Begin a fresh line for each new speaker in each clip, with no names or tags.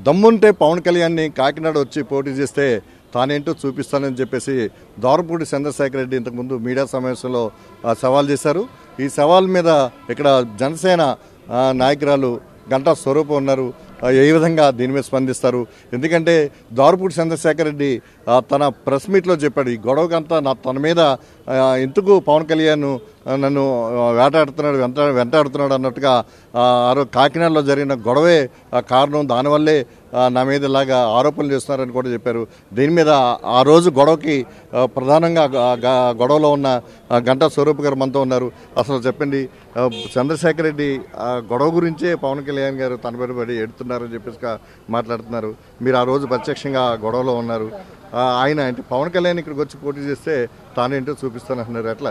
దమ్ముంటే పవన్ కళ్యాణ్ని కాకినాడ వచ్చి పోటీ చేస్తే తానేంటో చూపిస్తానని చెప్పేసి దోరపూడి చంద్రశేఖర్ రెడ్డి ఇంతకుముందు మీడియా సమావేశంలో ఆ, సవాల్ చేశారు ఈ సవాల్ మీద ఇక్కడ జనసేన ఆ, నాయకురాలు గంటా స్వరూపం ఉన్నారు ఆ, ఏ విధంగా దీని మీద స్పందిస్తారు ఎందుకంటే దారుపూడి చంద్రశేఖర్ రెడ్డి ఆ, తన ప్రెస్ మీట్లో చెప్పాడు ఈ గొడవకంతా నా తన మీద ఆ, ఎందుకు పవన్ కళ్యాణ్ ఆ, నన్ను ఆ, వేటాడుతున్నాడు వెంట వెంటాడుతున్నాడు అన్నట్టుగా ఆ, ఆ రోజు కాకినాడలో జరిగిన గొడవే ఆ, కారణం దానివల్లే ఆ, నా మీద ఇలాగా ఆరోపణలు చేస్తున్నారని కూడా చెప్పారు దీని మీద ఆ రోజు గొడవకి ఆ, ప్రధానంగా గ- గ- గొడవలో ఉన్న ఆ, గంటా స్వరూప్ గారు మనతో ఉన్నారు అసలు చెప్పండి ఆ, చంద్రశేఖర్ రెడ్డి ఆ గొడవ గురించే పవన్ కళ్యాణ్ గారు తన పేరు పడి ఎడుతున్నారని చెప్పేసి కా- మాట్లాడుతున్నారు మీరు ఆ రోజు ప్రత్యక్షంగా ఆ గొడవలో ఉన్నారు ఆ, ఆయన అంటే పవన్ కళ్యాణ్ ఇక్కడికి వచ్చి పోటీ చేస్తే తానేంటో చూపిస్తానంటున్నారు ఎట్లా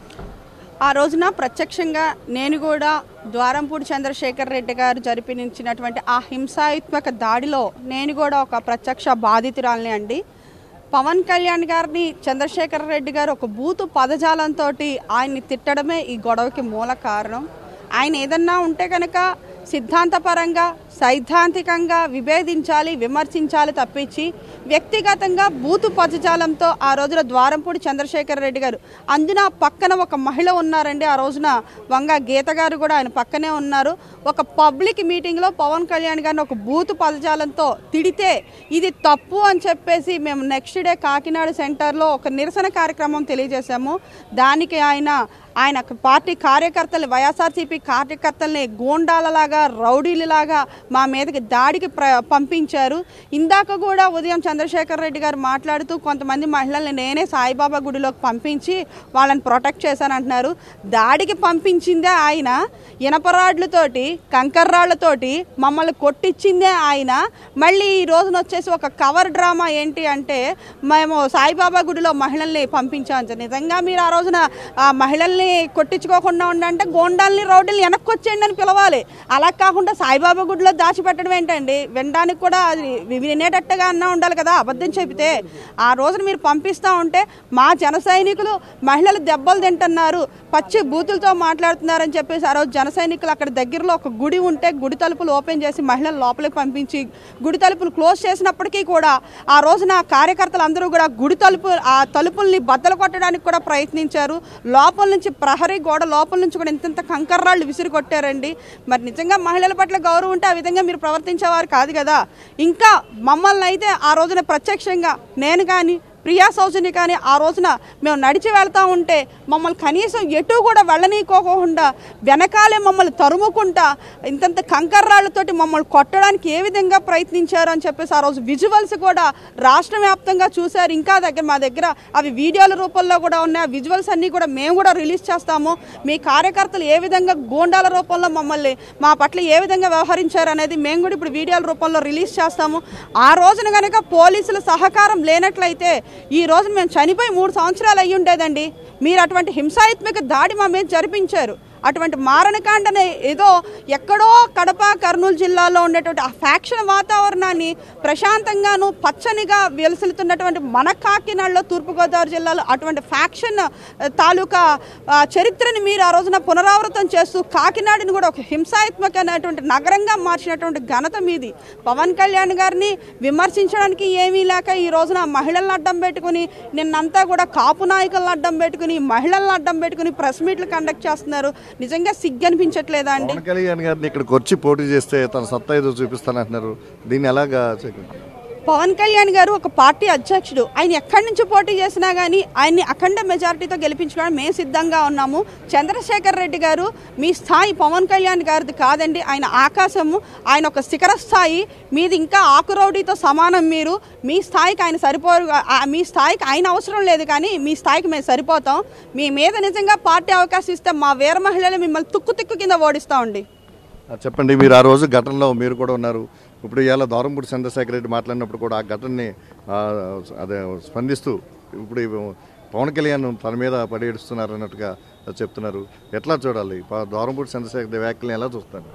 ఆ రోజున ప్రత్యక్షంగా నేను కూడా ద్వారంపూడి చంద్రశేఖర్ రెడ్డి గారు జరిపించినటువంటి ఆ హింసాత్మక దాడిలో నేను కూడా ఒక ప్రత్యక్ష బాధితురాలని అండి పవన్ కళ్యాణ్ గారిని చంద్రశేఖర్ రెడ్డి గారు ఒక బూతు పదజాలంతో ఆయన్ని తిట్టడమే ఈ గొడవకి మూల కారణం ఆయన ఏదన్నా ఉంటే కనుక సిద్ధాంతపరంగా సైద్ధాంతికంగా విభేదించాలి విమర్శించాలి తప్పించి వ్యక్తిగతంగా బూతు పదజాలంతో ఆ రోజున ద్వారంపూడి చంద్రశేఖర్ రెడ్డి గారు అందున పక్కన ఒక మహిళ ఉన్నారండి ఆ రోజున వంగ గీత గారు కూడా ఆయన పక్కనే ఉన్నారు ఒక పబ్లిక్ మీటింగ్లో పవన్ కళ్యాణ్ గారిని ఒక బూతు పదజాలంతో తిడితే ఇది తప్పు అని చెప్పేసి మేము నెక్స్ట్ డే కాకినాడ సెంటర్లో ఒక నిరసన కార్యక్రమం తెలియజేశాము దానికి ఆయన ఆయన పార్టీ కార్యకర్తలు వైఎస్ఆర్సీపీ కార్యకర్తల్ని గోండాలలాగా రౌడీలలాగా మా మీదకి దాడికి ప్ర పంపించారు ఇందాక కూడా ఉదయం చంద్రశేఖర్ రెడ్డి గారు మాట్లాడుతూ కొంతమంది మహిళల్ని నేనే సాయిబాబా గుడిలోకి పంపించి వాళ్ళని ప్రొటెక్ట్ చేశానంటున్నారు దాడికి పంపించిందే ఆయన ఇనపరాడ్లతోటి కంకర్రాళ్లతోటి మమ్మల్ని కొట్టించిందే ఆయన మళ్ళీ ఈ రోజున వచ్చేసి ఒక కవర్ డ్రామా ఏంటి అంటే మేము సాయిబాబా గుడిలో మహిళల్ని పంపించాం నిజంగా మీరు ఆ రోజున ఆ మహిళల్ని కొట్టించుకోకుండా ఉండంటే గోండాల్ని రౌడీల్ని వెనక్కి వచ్చేయండి అని పిలవాలి అలా కాకుండా సాయిబాబా గుడిలో దాచిపెట్టడం ఏంటండి వినడానికి కూడా అది వినేటట్టుగా అన్నా ఉండాలి కదా అబద్ధం చెబితే ఆ రోజున మీరు పంపిస్తూ ఉంటే మా జన సైనికులు మహిళలు దెబ్బలు తింటున్నారు పచ్చి బూతులతో మాట్లాడుతున్నారని చెప్పేసి ఆ రోజు జన సైనికులు అక్కడ దగ్గరలో ఒక గుడి ఉంటే గుడి తలుపులు ఓపెన్ చేసి మహిళలు లోపలికి పంపించి గుడి తలుపులు క్లోజ్ చేసినప్పటికీ కూడా ఆ రోజున కార్యకర్తలు అందరూ కూడా గుడి తలుపు ఆ తలుపుల్ని బద్దలు కొట్టడానికి కూడా ప్రయత్నించారు లోపల నుంచి ప్రహరీ గోడ లోపల నుంచి కూడా ఇంత కంకర్రాళ్ళు విసిరి కొట్టారండి మరి నిజంగా మహిళల పట్ల గౌరవం ఉంటే ఆ విధంగా మీరు ప్రవర్తించేవారు కాదు కదా ఇంకా మమ్మల్ని అయితే ఆ రోజున ప్రత్యక్షంగా నేను కానీ ప్రియా సౌజన్య కానీ ఆ రోజున మేము నడిచి వెళ్తా ఉంటే మమ్మల్ని కనీసం ఎటు కూడా వెళ్ళనీకోకుండా వెనకాలే మమ్మల్ని తరుముకుంటా ఇంతంత కంకర్రాళ్ళతోటి మమ్మల్ని కొట్టడానికి ఏ విధంగా ప్రయత్నించారు అని చెప్పేసి ఆ రోజు విజువల్స్ కూడా రాష్ట్ర వ్యాప్తంగా చూశారు ఇంకా దగ్గర మా దగ్గర అవి వీడియోల రూపంలో కూడా ఉన్నాయి ఆ విజువల్స్ అన్నీ కూడా మేము కూడా రిలీజ్ చేస్తాము మీ కార్యకర్తలు ఏ విధంగా గోండాల రూపంలో మమ్మల్ని మా పట్ల ఏ విధంగా వ్యవహరించారు అనేది మేము కూడా ఇప్పుడు వీడియోల రూపంలో రిలీజ్ చేస్తాము ఆ రోజున కనుక పోలీసుల సహకారం లేనట్లయితే ఈ రోజు మేము చనిపోయి మూడు సంవత్సరాలు అయ్యి ఉండేదండి మీరు అటువంటి హింసాత్మక దాడి మా మీద జరిపించారు అటువంటి మారణకాండని ఏదో ఎక్కడో కడప కర్నూలు జిల్లాలో ఉండేటువంటి ఆ ఫ్యాక్షన్ వాతావరణాన్ని ప్రశాంతంగాను పచ్చనిగా వెలుసులుతున్నటువంటి మన కాకినాడలో తూర్పుగోదావరి జిల్లాలో అటువంటి ఫ్యాక్షన్ ఆ, తాలూకా ఆ, చరిత్రని మీరు ఆ రోజున పునరావృతం చేస్తూ కాకినాడని కూడా ఒక హింసాత్మకమైనటువంటి నగరంగా మార్చినటువంటి ఘనత మీది పవన్ కళ్యాణ్ గారిని విమర్శించడానికి ఏమీ లేక ఈ రోజున మహిళలను అడ్డం పెట్టుకుని నిన్నంతా కూడా కాపు నాయకులను అడ్డం పెట్టుకుని మహిళలను అడ్డం పెట్టుకుని ప్రెస్ మీట్లు కండక్ట్ చేస్తున్నారు నిజంగా సిగ్గు అనిపించట్లేదా అండి
పవన్ కళ్యాణ్ గారిని ఇక్కడికి వచ్చి పోటీ చేస్తే తన సత్తా ఏదో చూపిస్తానంటున్నారు దీన్ని ఎలాగా చేయగలరు?
పవన్ కళ్యాణ్ గారు ఒక పార్టీ అధ్యక్షుడు ఆయన ఎక్కడి నుంచి పోటీ చేసినా కానీ ఆయన్ని అఖండ మెజారిటీతో గెలిపించుకోవడానికి మేము సిద్ధంగా ఉన్నాము చంద్రశేఖర్ రెడ్డి గారు మీ స్థాయి పవన్ కళ్యాణ్ గారిది కాదండి ఆయన ఆకాశము ఆయన ఒక శిఖర స్థాయి మీది ఇంకా ఆకురౌడీతో సమానం మీరు మీ స్థాయికి ఆయన సరిపోరు ఆ- మీ స్థాయికి ఆయన అవసరం లేదు కానీ మీ స్థాయికి మేము సరిపోతాం మీ మీద నిజంగా పార్టీ అవకాశం ఇస్తే మా వీర మహిళలు మిమ్మల్ని తుక్కు తిక్కు కింద ఓడిస్తామండి
ఆ, చెప్పండి మీరు ఆ రోజు ఘటనలో మీరు కూడా ఉన్నారు ఇప్పుడు ఇవాళ దూరంపూడి చంద్రశేఖర్ రెడ్డి మాట్లాడినప్పుడు కూడా ఆ ఘటనని ఆ, అదే స్పందిస్తూ ఇప్పుడు ఈ పవన్ కళ్యాణ్ తన మీద పడి ఏడుస్తున్నారు అన్నట్టుగా చెప్తున్నారు ఎట్లా చూడాలి ప- దూరంపూడి చంద్రశేఖర్ రెడ్డి వ్యాఖ్యలను ఎలా చూస్తారు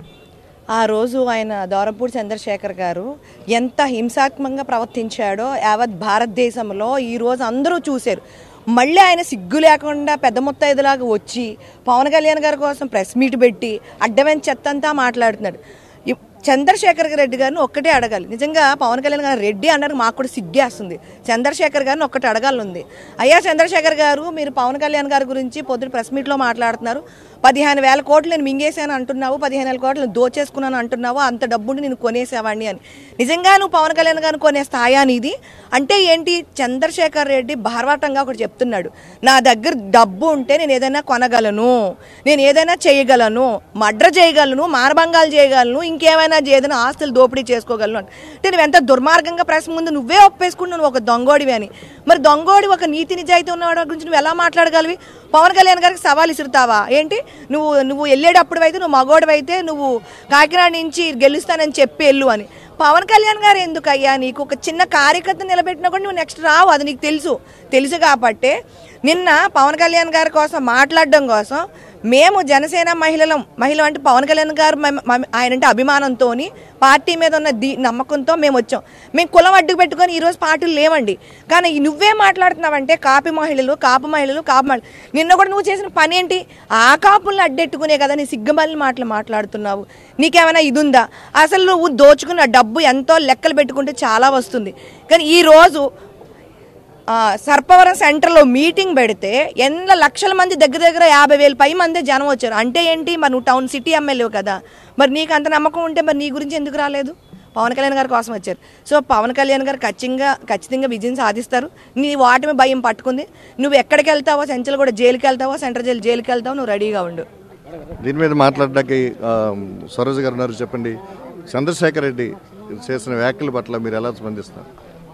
ఆ రోజు ఆయన దౌరంపూడి చంద్రశేఖర్ గారు ఎంత హింసాత్మకంగా ప్రవర్తించాడో యావత్ భారతదేశంలో ఈ రోజు అందరూ చూశారు మళ్ళీ ఆయన సిగ్గు లేకుండా పెద్ద ముత్తైదులాగా వచ్చి పవన్ కళ్యాణ్ గారి కోసం ప్రెస్ మీట్ పెట్టి అడ్డమైన చెత్తంతా మాట్లాడుతున్నాడు ఇప్- చంద్రశేఖర్ రెడ్డి గారిని ఒక్కటే అడగాలి నిజంగా పవన్ కళ్యాణ్ గారు రెడ్డి అన్నారు మాకు కూడా సిగ్గేస్తుంది చంద్రశేఖర్ గారిని ఒక్కటి అడగాలి ఉంది అయ్యా చంద్రశేఖర్ గారు మీరు పవన్ కళ్యాణ్ గారి గురించి పొద్దున ప్రెస్ మీట్లో మాట్లాడుతున్నారు పదిహేను వేల కోట్లు నేను మింగేశాను అంటున్నావు పదిహేను వేల కోట్లు నేను దోచేసుకున్నాను అంటున్నావు అంత డబ్బుని నేను కొనేసేవాడిని అని నిజంగా నువ్వు పవన్ కళ్యాణ్ గారిని కొనే స్థాయా నీది అంటే ఏంటి చంద్రశేఖర్ రెడ్డి భారవాటంగా ఒకటి చెప్తున్నాడు నా దగ్గర డబ్బు ఉంటే నేను ఏదైనా కొనగలను నేను ఏదైనా చేయగలను మడ్ర చేయగలను మానభంగాలు చేయగలను ఇంకేమైనా ఏదైనా ఆస్తులు దోపిడీ చేసుకోగలను అని. అంటే నువ్వు ఎంత దుర్మార్గంగా ప్రెస్ ముందు నువ్వే ఒప్పేసుకుని నువ్వు ఒక దొంగోడివి అని మరి దొంగోడి ఒక నీతి నిజాయితీ ఉన్నవాడి గురించి నువ్వు ఎలా మాట్లాడగలివి పవన్ కళ్యాణ్ గారికి సవాల్ ఇసురుతావా ఏంటి నువ్వు నువ్వు వెళ్ళేటప్పుడు అయితే నువ్వు మగోడివి అయితే నువ్వు కాకినాడ నుంచి గెలుస్తానని చెప్పి వెళ్ళు అని పవన్ కళ్యాణ్ గారు ఎందుకయ్యా నీకు ఒక చిన్న కార్యకర్త నిలబెట్టినా కూడా నువ్వు నెక్స్ట్ రావు అది నీకు తెలుసు తెలుసు కాబట్టే నిన్న పవన్ కళ్యాణ్ గారి కోసం మాట్లాడడం కోసం మేము జనసేన మహిళలం మహిళ అంటే పవన్ కళ్యాణ్ గారు మ- మ- ఆయన అంటే అభిమానంతో పార్టీ మీద ఉన్న దీ నమ్మకంతో మేము వచ్చాం మేము కులం అడ్డు పెట్టుకొని ఈరోజు పార్టీలు లేవండి కానీ ఈ నువ్వే మాట్లాడుతున్నావంటే కాపీ మహిళలు కాపు మహిళలు కాపు మహిళలు నిన్న కూడా నువ్వు చేసిన పని ఏంటి ఆ కాపుల్ని అడ్డెట్టుకునే కదా నీ సిగ్గమల్లి మాటలు మాట్లాడుతున్నావు నీకేమైనా ఇది ఉందా అసలు నువ్వు దోచుకున్న డబ్బు ఎంతో లెక్కలు పెట్టుకుంటే చాలా వస్తుంది కానీ ఈ రోజు ఆ, సర్పవరం సెంటర్లో మీటింగ్ పెడితే ఎన్న లక్షల మంది దగ్గర దగ్గర యాభై వేల పై మంది జనం వచ్చారు అంటే ఏంటి మరి నువ్వు టౌన్ సిటీ ఎమ్మెల్యే కదా మరి నీకు అంత నమ్మకం ఉంటే మరి నీ గురించి ఎందుకు రాలేదు పవన్ కళ్యాణ్ గారి కోసం వచ్చారు సో పవన్ కళ్యాణ్ గారు ఖచ్చితంగా ఖచ్చితంగా విజయం సాధిస్తారు నీ వాటమి భయం పట్టుకుంది నువ్వు ఎక్కడికి వెళ్తావో సెంచల్ కూడా జైలుకి వెళ్తావో సెంట్రల్ జైలు జైలుకి వెళ్తావో నువ్వు రెడీగా ఉండు
దీని మీద మాట్లాడడానికి ఆ, సరోజ్ గారు ఉన్నారు చెప్పండి చంద్రశేఖర్ రెడ్డి చేసిన వ్యాఖ్యల పట్ల మీరు ఎలా స్పందిస్తారు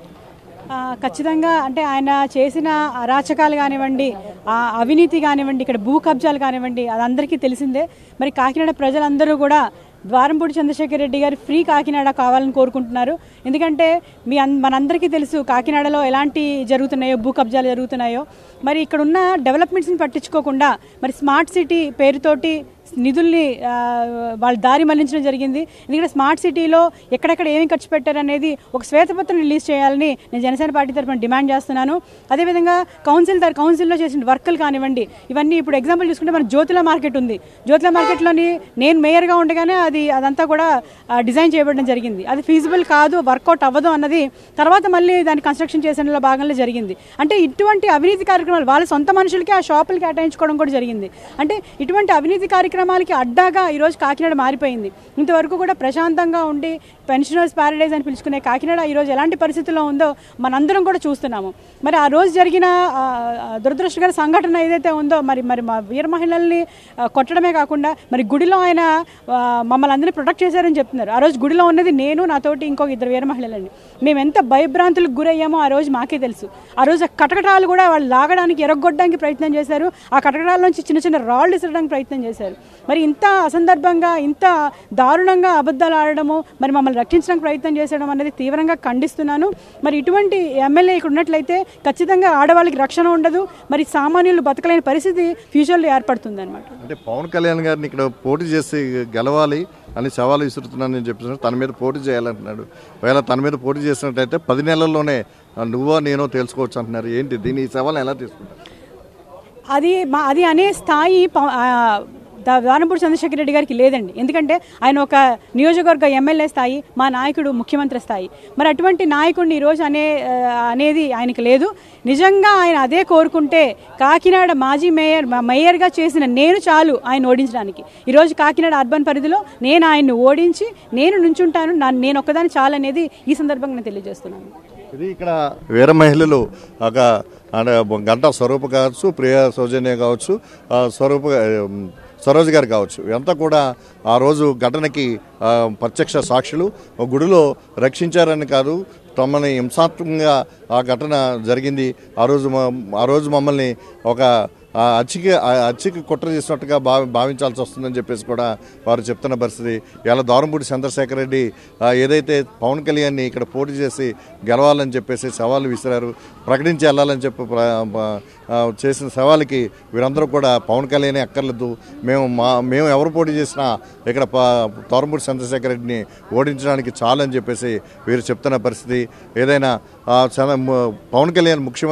ఆ, ఖచ్చితంగా అంటే ఆయన చేసిన అరాచకాలు కానివ్వండి ఆ అవినీతి కానివ్వండి ఇక్కడ భూ కబ్జాలు కానివ్వండి అది అందరికీ తెలిసిందే మరి కాకినాడ ప్రజలందరూ కూడా ద్వారంపూడి చంద్రశేఖర్ రెడ్డి గారు ఫ్రీ కాకినాడ కావాలని కోరుకుంటున్నారు ఎందుకంటే మీ అన్ మనందరికీ తెలుసు కాకినాడలో ఎలాంటి జరుగుతున్నాయో భూ కబ్జాలు జరుగుతున్నాయో మరి ఇక్కడ ఉన్న డెవలప్మెంట్స్ని పట్టించుకోకుండా మరి స్మార్ట్ సిటీ పేరుతోటి నిధుల్ని ఆ, వాళ్ళ దారి మళ్లించడం జరిగింది ఎందుకంటే స్మార్ట్ సిటీలో ఎక్కడెక్కడ ఏమి ఖర్చు పెట్టారనేది ఒక శ్వేతపత్రం రిలీజ్ చేయాలని నేను జనసేన పార్టీ తరఫున డిమాండ్ చేస్తున్నాను అదేవిధంగా కౌన్సిల్ తర- కౌన్సిల్లో చేసిన వర్కులు కానివ్వండి ఇవన్నీ ఇప్పుడు ఎగ్జాంపుల్ చూసుకుంటే మన జ్యోతిల మార్కెట్ ఉంది జ్యోతిల మార్కెట్లోని నేను మేయర్గా ఉండగానే అది అదంతా కూడా ఆ, డిజైన్ చేయబడడం జరిగింది అది ఫీజిబుల్ కాదు వర్కౌట్ అవ్వదు అన్నది తర్వాత మళ్ళీ దాన్ని కన్స్ట్రక్షన్ చేసిన భాగంలో జరిగింది అంటే ఇటువంటి అవినీతి కార్యక్రమాలు వాళ్ళ సొంత మనుషులకి ఆ షాపులు కేటాయించుకోవడం కూడా జరిగింది అంటే ఇటువంటి అవినీతి కార్యక్రమాలకి అడ్డాగా ఈరోజు కాకినాడ మారిపోయింది ఇంతవరకు కూడా ప్రశాంతంగా ఉండి పెన్షనర్స్ ప్యారడైజ్ అని పిలుచుకునే కాకినాడ ఈరోజు ఎలాంటి పరిస్థితుల్లో ఉందో మనందరం కూడా చూస్తున్నాము మరి ఆ రోజు జరిగిన ఆ, ఆ, దురదృష్టకర సంఘటన ఏదైతే ఉందో మరి మరి మా వీర మహిళల్ని ఆ, కొట్టడమే కాకుండా మరి గుడిలో ఆయన ఆ, మమ్మల్ని అందరినీ ప్రొటెక్ట్ చేశారని చెప్తున్నారు ఆ రోజు గుడిలో ఉన్నది నేను నాతోటి ఇంకొక ఇద్దరు వీర మహిళలండి మేము ఎంత భయభ్రాంతులకు గురయ్యామో ఆ రోజు మాకే తెలుసు ఆ రోజు ఆ కటకటాలు కూడా వాళ్ళు లాగడానికి ఎరగొట్టడానికి ప్రయత్నం చేశారు ఆ కటకటాల నుంచి చిన్న చిన్న రాళ్ళు ఇసరడానికి ప్రయత్నం చేశారు మరి ఇంత అసందర్భంగా ఇంత దారుణంగా అబద్ధాలు ఆడడము మరి మమ్మల్ని రక్షించడానికి ప్రయత్నం చేసడం అనేది తీవ్రంగా ఖండిస్తున్నాను మరి ఇటువంటి ఎమ్మెల్యే ఇక్కడ ఉన్నట్లయితే ఖచ్చితంగా ఆడవాళ్ళకి రక్షణ ఉండదు మరి సామాన్యులు బతకలేని పరిస్థితి ఫ్యూచర్లో ఏర్పడుతుంది అనమాట
అంటే పవన్ కళ్యాణ్ గారిని ఇక్కడ పోటీ చేసి గెలవాలి అని సవాలు విసురుతున్నానని చెప్పినాడు తన మీద పోటీ చేయాలంటున్నాడు ఒకవేళ తన మీద పోటీ చేసినట్టయితే పది నెలల్లోనే ఆ, నువ్వో నేనో తెలుసుకోవచ్చు అంటున్నారు ఏంటి దీని ఈ సవాల్ ఎలా తీసుకుంటారు
అది మా అది అనే స్థాయి ప- ఆ, దా- దానపూడి చంద్రశేఖర్ రెడ్డి గారికి లేదండి ఎందుకంటే ఆయన ఒక నియోజకవర్గ ఎమ్మెల్యే స్థాయి మా నాయకుడు ముఖ్యమంత్రి స్థాయి మరి అటువంటి నాయకుడిని ఈరోజు అనే ఆ, అనేది ఆయనకి లేదు నిజంగా ఆయన అదే కోరుకుంటే కాకినాడ మాజీ మేయర్ మా మేయర్గా చేసిన నేను చాలు ఆయన ఓడించడానికి ఈరోజు కాకినాడ అర్బన్ పరిధిలో నేను ఆయన్ని ఓడించి నేను నుంచుంటాను నా- నేను ఒక్కదాని చాలు అనేది ఈ సందర్భంగా నేను తెలియజేస్తున్నాను
ఇది ఇక్కడ వీర మహిళలు ఒక అంటే గంట స్వరూప కావచ్చు ప్రియ సౌజన్య కావచ్చు ఆ, స్వరూప ఉమ్, సరోజ్ గారు కావచ్చు ఇదంతా కూడా ఆ రోజు ఘటనకి ఆ, ప్రత్యక్ష సాక్షులు ఒక గుడిలో రక్షించారని కాదు తమని హింసాత్మకంగా ఆ ఘటన జరిగింది ఆ రోజు మ- ఆ రోజు మమ్మల్ని ఒక ఆ అచ్చికి ఆ అచ్చికి కుట్ర చేసినట్టుగా భావి భావించాల్సి వస్తుందని చెప్పేసి కూడా వారు చెప్తున్న పరిస్థితి ఇలా దారంపూడి చంద్రశేఖర్ రెడ్డి ఆ, ఏదైతే పవన్ కళ్యాణ్ని ఇక్కడ పోటీ చేసి గెలవాలని చెప్పేసి సవాళ్ళు విసిరారు ప్రకటించి వెళ్ళాలని చెప్పి ప్ర- ప- ఆ, చేసిన సవాలుకి వీరందరూ కూడా పవన్ కళ్యాణ్ అక్కర్లేదు మేము మా మేము ఎవరు పోటీ చేసినా ఇక్కడ ప- దారంపూడి చంద్రశేఖర్ రెడ్డిని ఓడించడానికి చాలని చెప్పేసి వీరు చెప్తున్న పరిస్థితి ఏదైనా ఆ, చంద్ర- పవన్ కళ్యాణ్ ముఖ్యమంత్రి